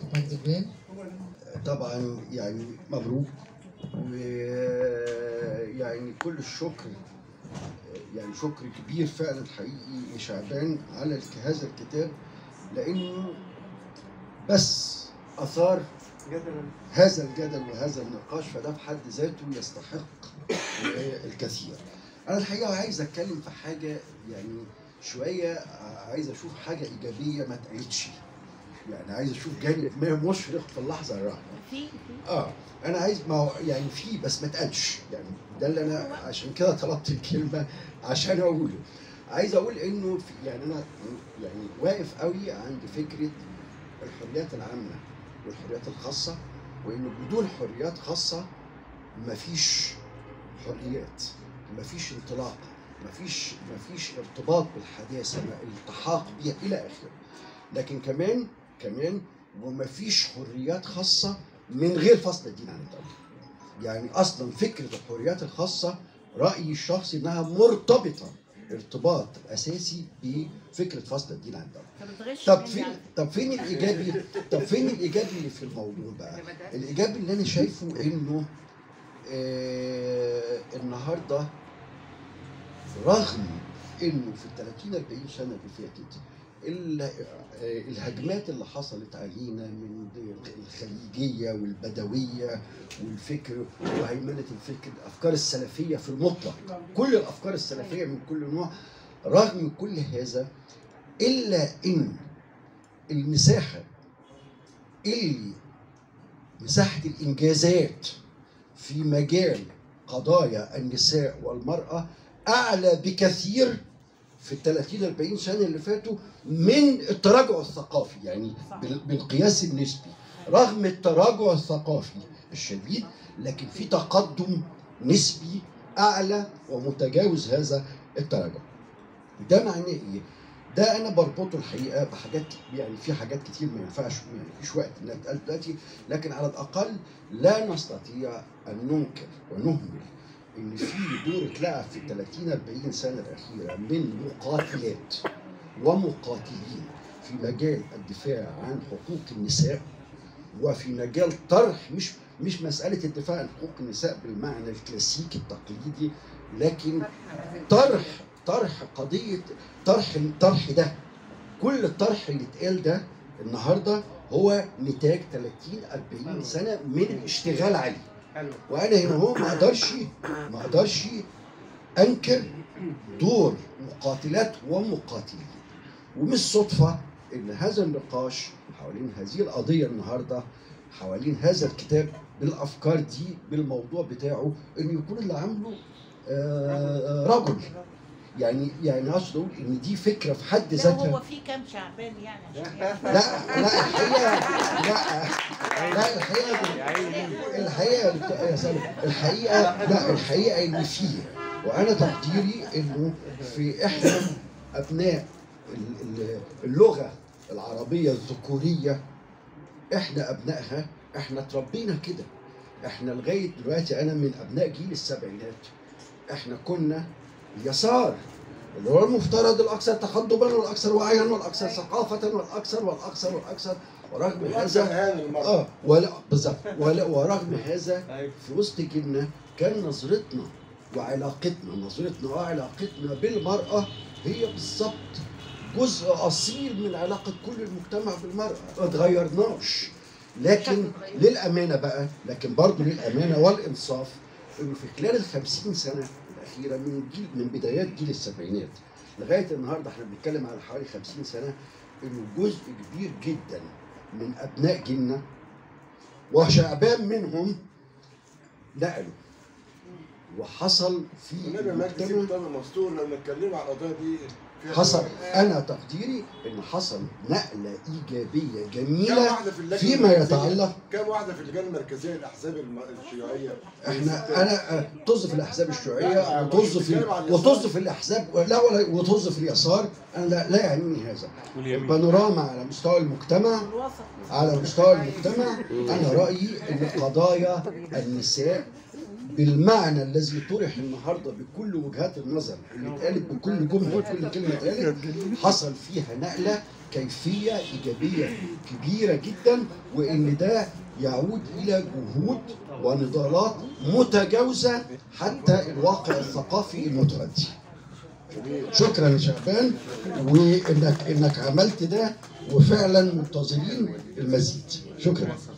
مجدي جوان طبعا يعني مبروك ويعني كل الشكر يعني شكر كبير فعلا حقيقي لشعبان على الك- هذا الكتاب لانه بس اثار هذا الجدل وهذا النقاش فده في حد ذاته يستحق الكثير. انا الحقيقه عايز اتكلم في حاجه يعني شويه عايز اشوف حاجه ايجابيه ما اتقالتش. يعني عايز اشوف جانب ما مشرق في اللحظه الراهنه. في اه انا عايز ما هو يعني في بس ما اتقالش يعني ده اللي انا عشان كده طلبت الكلمه عشان اقوله عايز اقول انه في يعني انا يعني واقف قوي عند فكره الحريات العامه والحريات الخاصه وانه بدون حريات خاصه مفيش حريات مفيش انطلاق مفيش مفيش ارتباط بالحداثه الالتحاق بها الى اخره لكن كمان كمان ومفيش حريات خاصه من غير فصل الدين عن الدوله يعني اصلا فكره الحريات الخاصه رايي الشخصي انها مرتبطه ارتباط اساسي بفكره فصل الدين عن الدوله انت بتغش طب مني فين على طب فين الايجابي طب فين الايجابي اللي في الموضوع بقى الايجابي اللي انا شايفه انه آه النهارده رغم انه في ال 30 40 سنه اللي فاتت ال- آه، الهجمات اللي حصلت علينا من الخليجيه والبدويه والفكر وهيمنه الفكر الافكار السلفيه في المطلق كل الافكار السلفيه من كل نوع رغم كل هذا الا ان المساحه اللي مساحه الانجازات في مجال قضايا النساء والمراه اعلى بكثير في ال 30 40 سنه اللي فاتوا من التراجع الثقافي يعني بال- بالقياس النسبي رغم التراجع الثقافي الشديد لكن في تقدم نسبي اعلى ومتجاوز هذا التراجع ده معناه ايه؟ ده انا بربطه الحقيقه بحاجات يعني في حاجات كتير ما ينفعش ما فيش وقت انها تتقال دلوقتي لكن على الاقل لا نستطيع ان ننكر ونهمل ان في دور اتلعب في ال 30 40 سنه الاخيره من مقاتلات ومقاتلين في مجال الدفاع عن حقوق النساء وفي مجال طرح مش مش مساله الدفاع عن حقوق النساء بالمعنى الكلاسيكي التقليدي لكن طرح طرح قضيه طرح الطرح ده كل الطرح اللي اتقال ده النهارده هو نتاج 30 40 سنه من الاشتغال عليه حلو وانا هنا هو ما اقدرش ما اقدرش انكر دور مقاتلات ومقاتلين ومش صدفه ان هذا النقاش حوالين هذه القضيه النهارده حوالين هذا الكتاب بالافكار دي بالموضوع بتاعه انه يكون اللي عامله آه، رجل يعني يعني اقصد اقول ان دي فكره في حد لا ذاتها هو في كام شعبان يعني عشان يعرف. لا لا الحقيقه لا لا الحقيقه الحقيقه يا سلام الحقيقه لا الحقيقه ان فيه وانا تقديري انه في احنا ابناء ال- ال- اللغه العربيه الذكوريه احنا ابنائها احنا اتربينا كده احنا لغايه دلوقتي انا من ابناء جيل السبعينات احنا كنا اليسار اللي هو المفترض الاكثر تقدما والاكثر وعيا والاكثر ثقافه والاكثر والاكثر والاكثر ورغم والاكثر هذا اهانه المرأة اه ولا بالظبط ولا ورغم هذا أيوة. في وسط جيلنا كان نظرتنا وعلاقتنا نظرتنا وعلاقتنا بالمرأة هي بالظبط جزء أصيل من علاقة كل المجتمع بالمرأة ما اتغيرناش لكن للأمانة بقى لكن برضه للأمانة والإنصاف إنه في خلال الخمسين سنة الأخيرة من جيل من بدايات جيل السبعينات لغاية النهاردة احنا بنتكلم على حوالي خمسين سنة إنه جزء كبير جدا من أبناء جيلنا وشعبان منهم نقلوا وحصل في والنبي مجدي المجتمع سيب طبعا مستور لما اتكلموا على القضيه دي فيها حصل شوية. انا تقديري ان حصل نقله ايجابيه كم جميله واحده في اللجنه فيما المركزية- يتعلق كم واحده في اللجنه المركزيه الاحزاب الم- الشيوعيه احنا انا آه، طز في الاحزاب لا، الشيوعيه مش وطز في بتتكلم عن اليسار. وطز في الاحزاب لا ولا وطز في اليسار انا لا, لا يعنيني هذا البانوراما على مستوى المجتمع الوسط على مستوى المجتمع انا رايي ان قضايا النساء بالمعنى الذي طرح النهارده بكل وجهات النظر اللي اتقالت بكل جمله وكل كلمه اتقالت حصل فيها نقله كيفيه ايجابيه كبيره جدا وان ده يعود الى جهود ونضالات متجاوزه حتى الواقع الثقافي المتردي. جميل شكرا يا شعبان وانك انك عملت ده وفعلا منتظرين المزيد شكرا